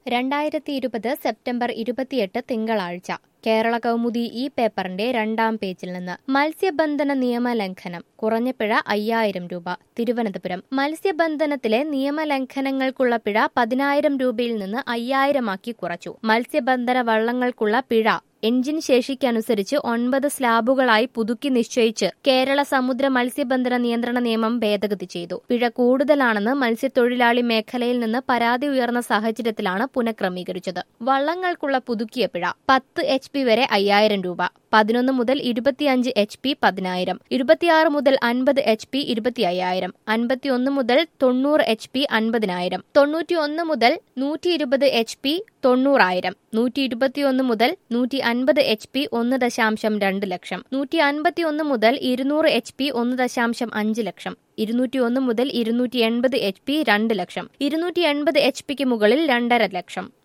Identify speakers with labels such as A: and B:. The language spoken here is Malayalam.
A: രണ്ടായിരത്തി ഇരുപത് സെപ്റ്റംബർ ഇരുപത്തിയെട്ട് തിങ്കളാഴ്ച കേരള കൗമുദി ഈ പേപ്പറിന്റെ രണ്ടാം പേജിൽ നിന്ന് മത്സ്യബന്ധന നിയമലംഘനം കുറഞ്ഞ പിഴ അയ്യായിരം രൂപ തിരുവനന്തപുരം മത്സ്യബന്ധനത്തിലെ നിയമലംഘനങ്ങൾക്കുള്ള പിഴ പതിനായിരം രൂപയിൽ നിന്ന് അയ്യായിരമാക്കി കുറച്ചു മത്സ്യബന്ധന വള്ളങ്ങൾക്കുള്ള പിഴ എഞ്ചിൻ ശേഷിക്കനുസരിച്ച് ഒൻപത് സ്ലാബുകളായി പുതുക്കി നിശ്ചയിച്ച് കേരള സമുദ്ര മത്സ്യബന്ധന നിയന്ത്രണ നിയമം ഭേദഗതി ചെയ്തു പിഴ കൂടുതലാണെന്ന് മത്സ്യത്തൊഴിലാളി മേഖലയിൽ നിന്ന് പരാതി ഉയർന്ന സാഹചര്യത്തിലാണ് പുനഃക്രമീകരിച്ചത് വള്ളങ്ങൾക്കുള്ള പുതുക്കിയ പിഴ പത്ത് എച്ച് പി വരെ അയ്യായിരം രൂപ പതിനൊന്ന് മുതൽ ഇരുപത്തിയഞ്ച് എച്ച് പി പതിനായിരം ഇരുപത്തിയാറ് മുതൽ അൻപത് എച്ച് പി ഇരുപത്തി അയ്യായിരം അൻപത്തിയൊന്ന് മുതൽ തൊണ്ണൂറ് എച്ച് പി അൻപതിനായിരം തൊണ്ണൂറ്റിയൊന്ന് മുതൽ നൂറ്റി ഇരുപത് എച്ച് പി തൊണ്ണൂറായിരം നൂറ്റി ഇരുപത്തിയൊന്ന് മുതൽ നൂറ്റി അൻപത് എച്ച് പി ഒന്ന് ദശാംശം രണ്ട് ലക്ഷം നൂറ്റി അൻപത്തിയൊന്ന് മുതൽ ഇരുന്നൂറ് എച്ച് പി ഒന്ന് ദശാംശം അഞ്ച് ലക്ഷം ഇരുന്നൂറ്റി ഒന്ന് മുതൽ ഇരുന്നൂറ്റി എൺപത് എച്ച് പി രണ്ട് ലക്ഷം ഇരുന്നൂറ്റി എൺപത് എച്ച് പിക്ക് മുകളിൽ രണ്ടര ലക്ഷം